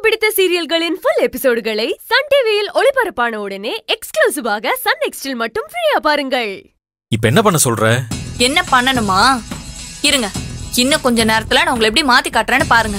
பிடித்த சீரியல்களின் full எபிசோடுகளை Sun டிவியில் ஒளிபரப்பான உடனே எக்ஸ்க்ளூசிவாக சன் நெக்ஸ்டில் மட்டும் ஃப்ரீயா பாருங்கள் இப்ப என்ன பண்ண சொல்ற என்ன பண்ணணுமா இருங்க இன்னும் கொஞ்ச நேரத்துல நான் உங்களை எப்படி மாத்தி காட்டுறேன்னு பாருங்க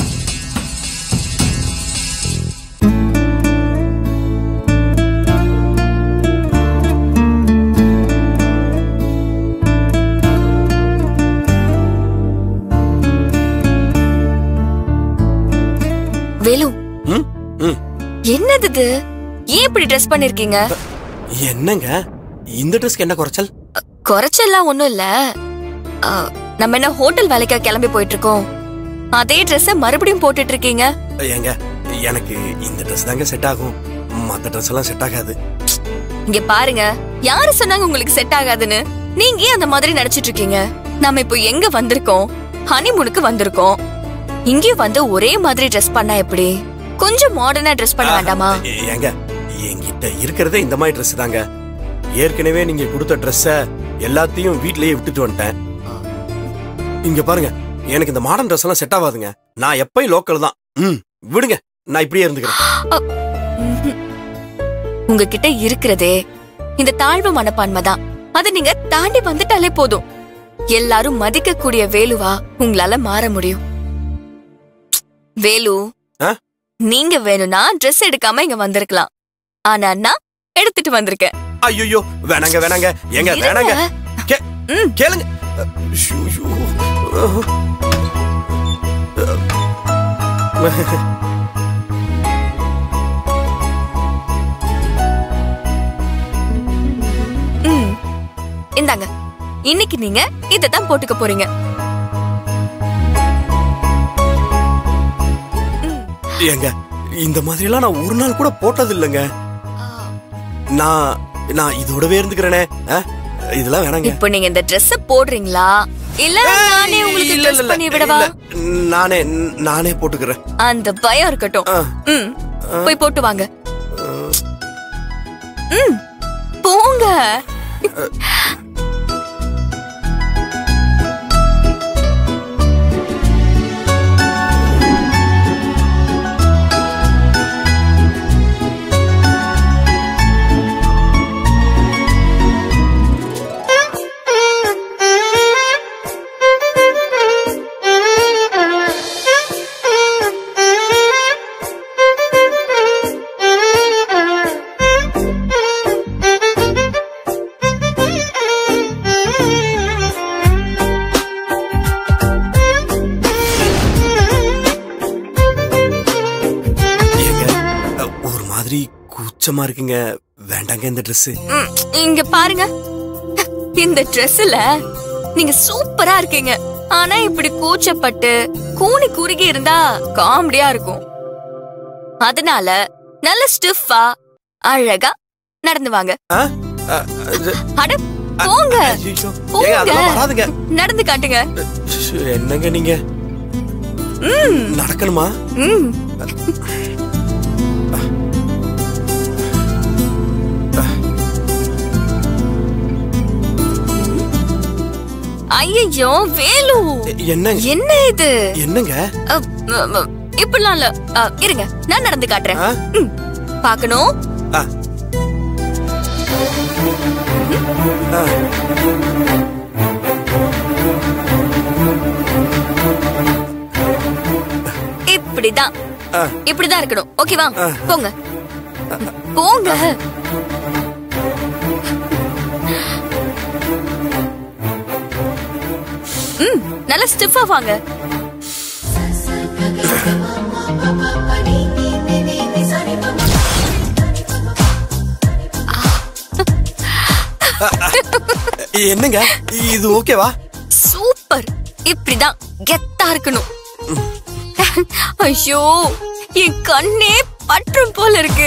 வேலு ம், ம். என்னது இது ஏன் இப்படி ட்ரெஸ் பண்ணிருக்கீங்க என்னங்க இந்த ட்ரெஸ்க்கு என்ன குறைச்சல் குறைச்செல்லாம் ஒண்ணும் இல்ல ஆ, நம்ம என்ன ஹோட்டல் வேலைக்கா கிளம்பி போயிட்டு இருக்கோம் அதே ட்ரெஸ்ஸ மறுபடியும் போட்டுட்டு இருக்கீங்க ஏங்க எனக்கு இந்த ட்ரெஸ் தாங்க செட் ஆகும் மத்த ட்ரெஸ் எல்லாம் செட் ஆகாது இங்க பாருங்க யாரு சொன்னாங்க உங்களுக்கு செட் ஆகாதுன்னு நீங்க ஏன் அந்த மாதிரி நினைச்சிட்டு இருக்கீங்க நாம இப்போ எங்க வந்திருக்கோம் ஹனிமூனுக்கு வந்திருக்கோம் இங்கேயும் வந்து ஒரே மாதிரி ட்ரெஸ் பண்ணா எப்படி கொஞ்சம் மாடர்னா ட்ரெஸ் பண்ண வேண்டாமா ஏ- ஏங்க என்கிட்ட இருக்கிறதே இந்த மாதிரி ட்ரெஸ் தாங்க ஏற்கனவே நீங்க கொடுத்த ட்ரெஸ்ஸ எல்லாத்தையும் வீட்லயே விட்டுட்டு வந்துட்டேன் இங்க பாருங்க எனக்கு இந்த மாடர்ன் ட்ரெஸ் எல்லாம் செட் ஆகாதுங்க நான் எப்பயும் லோக்கல் தான் ம் விடுங்க நான் இப்படியே இருந்துக்கிறேன் ம்ஹும். உங்ககிட்ட இருக்கிறதே இந்த தாழ்வு மனப்பான்மை தான் அதை நீங்க தாண்டி வந்துட்டாலே போதும் எல்லாரும் மதிக்கக்கூடிய வேலுவா உங்களால மாற முடியும் வேலு ஆ? நீங்க வேணும்னா ட்ரெஸ் எடுக்காம இங்க வந்திருக்கலாம் ஆனா நான் எடுத்துட்டு வந்திருக்கேன் ஐயோ வேணாங்க வேணாங்க ஏங்க வேணாங்க கே- ம். கேளுங்க ஷூ, ஷூ. ம். இந்தாங்க இன்னைக்கு நீங்க இததான் போட்டுக்க போறீங்க ஏங்க இந்த மாதிரி எல்லாம் நான் ஒரு நாள் கூட போட்டது இல்லைங்க நான் நான் இதோடவே இருந்துக்கிறேனே ஆ? இதெல்லாம் வேணாங்க இப்போ நீங்க இந்த Dress போடுறீங்களா இல்ல நானே உங்களுக்கு இல்ல, ட்ரெஸ் இல்ல, பண்ணி விடவா இல்ல. நானே நானே போட்டுக்கிறேன் அந்த பயம் இருக்கட்டும் ஆ. ம் போய் போட்டு வாங்க ம் போங்க ஏங்க ஒரு மாதிரி கூச்சமா இருக்குங்க வேண்டாங்க இந்த Dress ம், இங்க பாருங்க இந்த Dressல நீங்க சூப்பரா இருக்கீங்க ஆனா இப்படி கூச்சப்பட்டு கூனி குறுகி இருந்தா காமெடியா இருக்கும் அதனால நல்ல ஸ்டிஃபா அழகா நடந்து வாங்க ஆ? ஆ, இது- அட போங்க ஐயோ. ஏங்க போங்க அதெல்லாம் வராதுங்க நடந்து காட்டுங்க ஷு, என்னங்க நீங்க ம் நடக்கணுமா ம் ஐயோ வேலு என்ன என்ன இது என்னங்க அ, அ, அ, இப்படிலாம் இல்ல அ, இருங்க நான் நடந்து காட்டுறேன் ஆ? ம், பார்க்கணும் ஆ. ஆ. இப்படிதான் ஆ. இப்படிதான் இருக்கணும் ஓகேவா ஆ. போங்க போங்க ம் நல்லா ஸ்டிஃபா வாங்க என்னங்க இது ஓகேவா சூப்பர் இப்படிதான் கெத்தா இருக்கணும் ஐயோ என் கண்ணே பற்றும் போல இருக்கு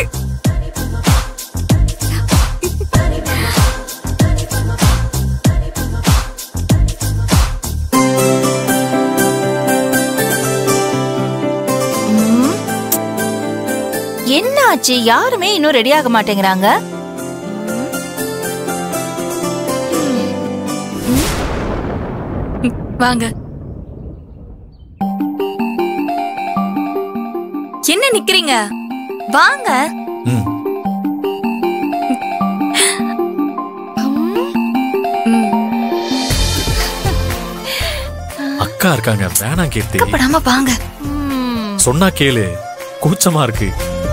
என்னாச்சு யாருமே இன்னும் ரெடி ஆக மாட்டேங்கிறாங்க வாங்க என்ன நிக்கிறீங்க வாங்க ம் அக்கா இருக்காங்க வேணாம் கீர்த்தி படாம வாங்க சொன்னா கேளு கூச்சமா இருக்கு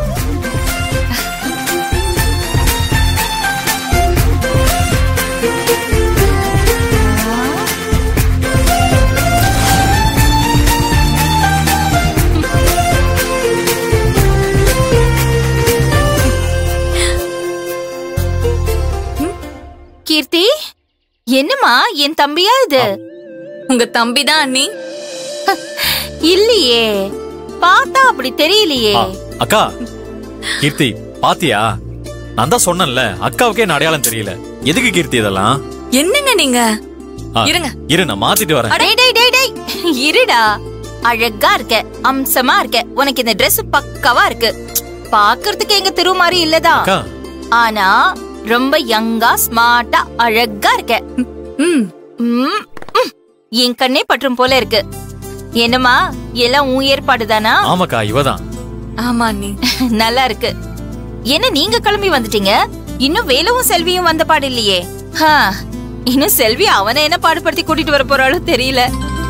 கீர்த்தி என்னம்மா என் தம்பியா இது உங்க தம்பி தான் அண்ணி இல்லையே பார்த்தா அப்படி தெரியலையே ஆ, அக்கா கீர்த்தி பாத்தியா நான் தான் சொன்னேன்ல அக்காவுக்கே நான் அடையாளம் தெரியல எதுக்கு கீர்த்தி இதெல்லாம் என்னங்க நீங்க ஆ, இருங்க. இரு நான் மாத்திட்டு வரேன் டேய் டேய் டேய் டேய் இருடா அழகா இருக்க அம்சமா இருக்க உனக்கு இந்த Dress பக்காவா இருக்கு பாக்குறதுக்கு எங்க திரு மாதிரி இல்லதா அக்கா ஆனா ரொம்ப யங்கா ஸ்மார்ட்டா அழகா இருக்க ம் ம், ம். என் கண்ணே பற்றும் போல இருக்கு என்னம்மா எல்லாம் உன் ஏற்பாடு தானா ஆமாக்கா இவதான் ஆமா அண்ணி நல்லா இருக்கு என்ன நீங்க கிளம்பி வந்துட்டீங்க இன்னும் வேலுவும் செல்வியும் வந்த பாடு இல்லையே ஹா, இன்னும் செல்வி அவனை என்ன பாடுபடுத்தி கூட்டிட்டு வர போறாளோ தெரியல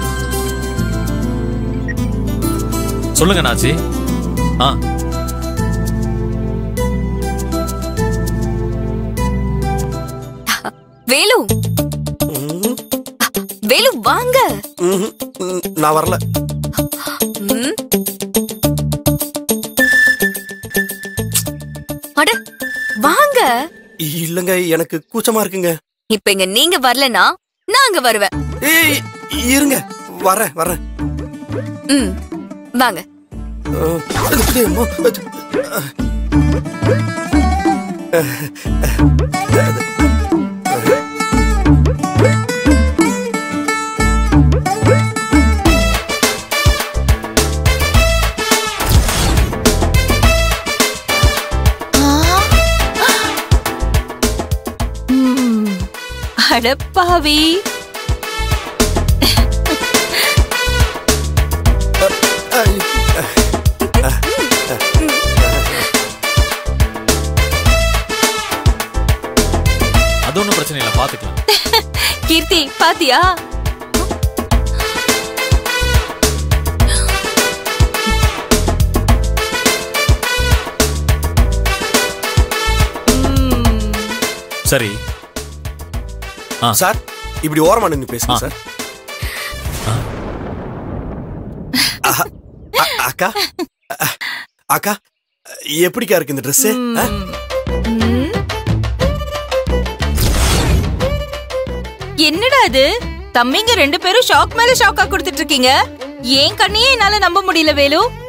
சொல்லுங்க நாச்சி ஆ வேலு ம், வேலு வாங்க ம்ஹும், ம், நான் வரல ம். அட வாங்க இல்லங்க எனக்கு கூச்சமா இருக்குங்க இப்ப இங்க நீங்க வரலனா நான் அங்க வருவேன் ஏய் இருங்க வரேன் வரேன் ம் வாங்க அஹ், அது, அம்மா, அது, ம், அடப்பாவி ஐ, அது ஒண்ணும் பிரச்சனை இல்லை பாத்துக்கலாம் கீர்த்தி பாத்தியா ம், சரி சார் இப்படி ஓரமா நின்னு பேசுங்க ஆ. சார் அஹ, அ- அக்கா அ- அக்கா எப்படிக்கா இருக்கு இந்த ட்ரெஸ் ம். என்னடா இது தம்பிங்க ரெண்டு பேரும் ஷாக் மேல ஷாக்கா கொடுத்துட்டு இருக்கீங்க ஏன் கண்ணையே என்னால நம்ப முடியல வேலு